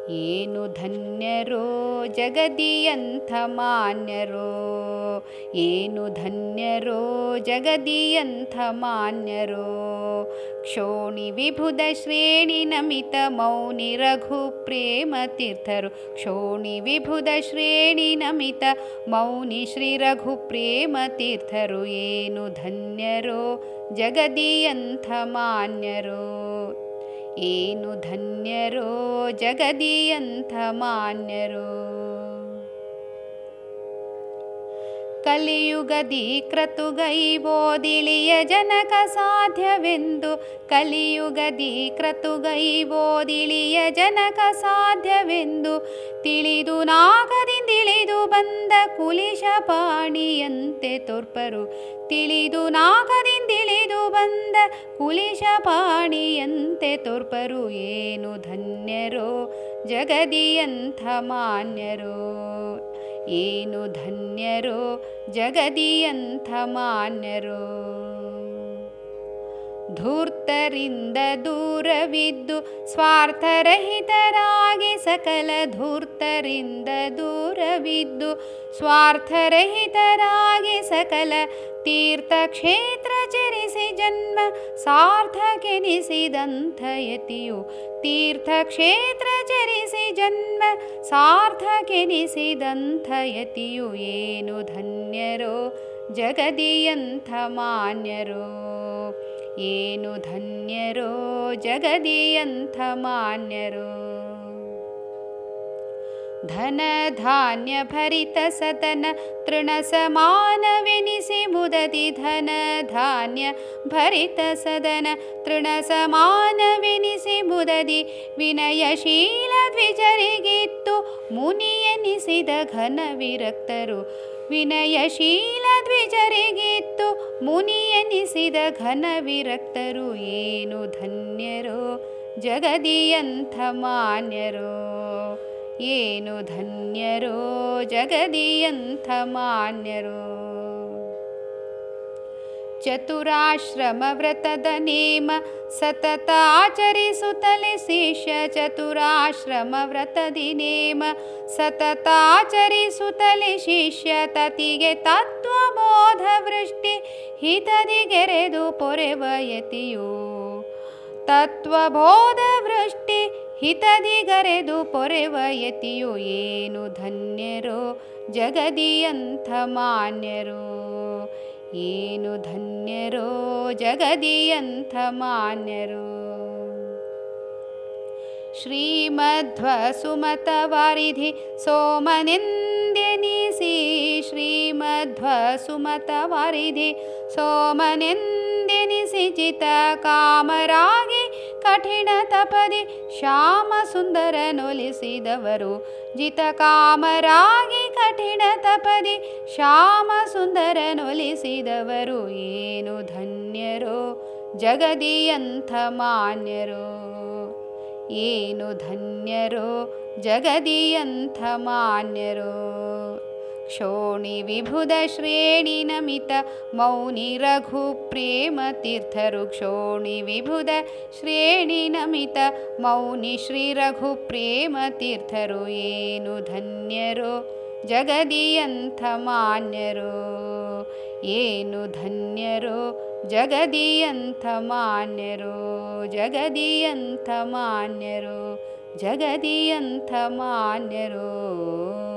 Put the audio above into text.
ಏನು ಧನ್ಯರೋ ಜಗದಿಯಂಥ ಮಾನ್ಯರೋ ಏನು ಧನ್ಯರೋ ಜಗದಿಯಂಥ ಮಾನ್ಯರೋ ಕ್ಷೋಣಿ ವಿಭುದ ಶ್ರೇಣಿ ನಮಿತ ಮೌನಿ ರಘು ಪ್ರೇಮ ತೀರ್ಥರು ಕ್ಷೋಣಿ ವಿಭುದ ಶ್ರೇಣಿ ನಮಿತ ಮೌನಿ ಶ್ರೀ ರಘು ಪ್ರೇಮ ತೀರ್ಥರು ಏನು ಧನ್ಯರೋ ಜಗದಿಯಂಥ ಮಾನ್ಯರೋ ಏನು ಧನ್ಯರೋ ಜಗದಿಯಂಥ ಮಾನ್ಯರೋ ಕಲಿಯುಗದಿ ಕ್ರತುಗೈವೋದಿಳಿಯ ಜನಕ ಸಾಧ್ಯವೆಂದು ಕಲಿಯುಗದಿ ಕ್ರತುಗೈವೋದಿಳಿಯ ಜನಕ ಸಾಧ್ಯವೆಂದು ತಿಳಿದು ನಾಗದಿಂದಿಳಿದು ಬಂದ ಕುಲಿಶ ಪಾಣಿಯಂತೆ ತೋರ್ಪರು ತಿಳಿದು ನಾಗದಿಂದಿಳಿದು ಬಂದ ಕುಲಿಶ ಪಾಣಿಯಂತೆ ತೋರ್ಪರು ಏನು ಧನ್ಯರೋ ಜಗದಿಯಂಥ ಮಾನ್ಯರೋ ಏನು ಧನ್ಯರೋ ಜಗದಿಯಂಥ ಮಾನ್ಯರೋ ಧೂರ್ತರಿಂದ ದೂರವಿದ್ದು ಸ್ವಾರ್ಥರಹಿತರಾಗಿ ಸಕಲ ಧೂರ್ತರಿಂದ ದೂರವಿದ್ದು ಸ್ವಾರ್ಥರಹಿತರಾಗಿ ಸಕಲ ತೀರ್ಥಕ್ಷೇತ್ರ ಚರಿಸಿ ಜನ್ಮ ಸಾರ್ಥಕೆನಿಸಿದಂಥ ಯತಿಯು ತೀರ್ಥಕ್ಷೇತ್ರ ಚರಿಸಿ ಜನ್ಮ ಸಾರ್ಥಕೆನಿಸಿದಂಥ ಯತಿಯು ಏನು ಧನ್ಯರೋ ಜಗದಿಯಂಥ ಮಾನ್ಯರೋ ಏನು ಧನ್ಯರೋ ಜಗದಿಯಂಥ ಮಾನ್ಯರೋ ಧನ ಧಾನ್ಯ ಭರಿತ ಸದನ ತೃಣ ಸಮಾನವೆನಿಸಿ ಮುದದಿ ಧನ ಧಾನ್ಯ ಭರಿತ ಸದನ ತೃಣ ಸಮಾನವೆನಿಸಿ ಮುದದಿ ವಿನಯಶೀಲ ದ್ವಿಜರಿಗಿತ್ತು ಮುನಿಯನಿಸಿದ ಘನ ವಿರಕ್ತರು ವಿನಯಶೀಲ ದ್ವಿಜರಿಗಿತ್ತು ಮುನಿಯನಿಸಿದ ಘನ ವಿರಕ್ತರು ಏನು ಧನ್ಯರೋ ಜಗದಿಯಂಥ ಮಾನ್ಯರೋ ಏನು ಧನ್ಯರೋ ಜಗದಿಯಂಥ ಮಾನ್ಯರೋ ಚತುರಾಶ್ರಮ ವ್ರತದ ನೇಮ ಸತತ ಆಚರಿಸುತ್ತಲೇ ಶಿಷ್ಯ ಚತುರಾಶ್ರಮ ವ್ರತದಿ ನೇಮ ಸತತ ಆಚರಿಸುತ್ತಲೇ ಶಿಷ್ಯ ತತಿಗೆ ತತ್ವಬೋಧ ವೃಷ್ಟಿ ಹಿತದಿಗೆರೆದು ಪೊರೆವ ಯತಿಯು ತತ್ವಬೋಧ ವೃಷ್ಟಿ ಹಿತದಿಗರೆದು ಪೊರೆವ ಯತಿಯು ಏನು ಧನ್ಯರೋ ಜಗದಿಯಂಥ ಮಾನ್ಯರೋ ಏನು ಧನ್ಯರೋ ಜಗದಿಯಂಥ ಮಾನ್ಯರೋ ಶ್ರೀಮಧ್ವ ಸುಮತ ವಾರಿಧಿ ಸೋಮನೆಂದೆನಿಸಿ ಶ್ರೀಮಧ್ವ ಸುಮತ ವಾರಿಧಿ ಸೋಮನೆಂದೆನಿಸಿ ಚಿತ ಕಾಮರಾಗಿ ಕಠಿಣ ತಪದಿ ಶ್ಯಾಮ ಸುಂದರನೊಲಿಸಿದವರು ಜಿತ ಕಾಮರಾಗಿ ಕಠಿಣ ತಪದಿ ಶ್ಯಾಮ ಸುಂದರನೊಲಿಸಿದವರು ಏನು ಧನ್ಯರೋ ಜಗದಿಯಂಥ ಮಾನ್ಯರೋ ಏನು ಧನ್ಯರೋ ಜಗದಿಯಂಥ ಮಾನ್ಯರೋ ಕ್ಷೋಣಿ ವಿಭುದ ಶ್ರೇಣಿ ನಮಿತ ಮೌನಿ ರಘು ಪ್ರೇಮ ತೀರ್ಥರು ಕ್ಷೋಣಿ ವಿಭುದ ಶ್ರೇಣಿ ನಮಿತ ಮೌನಿ ಶ್ರೀ ರಘು ಪ್ರೇಮ ತೀರ್ಥರು ಏನು ಧನ್ಯರೋ ಜಗದಿಯಂಥ ಮಾನ್ಯರೋ ಏನು ಧನ್ಯರೋ ಜಗದಿಯಂಥ ಮಾನ್ಯರೋ ಜಗದಿಯಂಥ ಮಾನ್ಯರೋ ಜಗದಿಯಂಥ ಮಾನ್ಯರೋ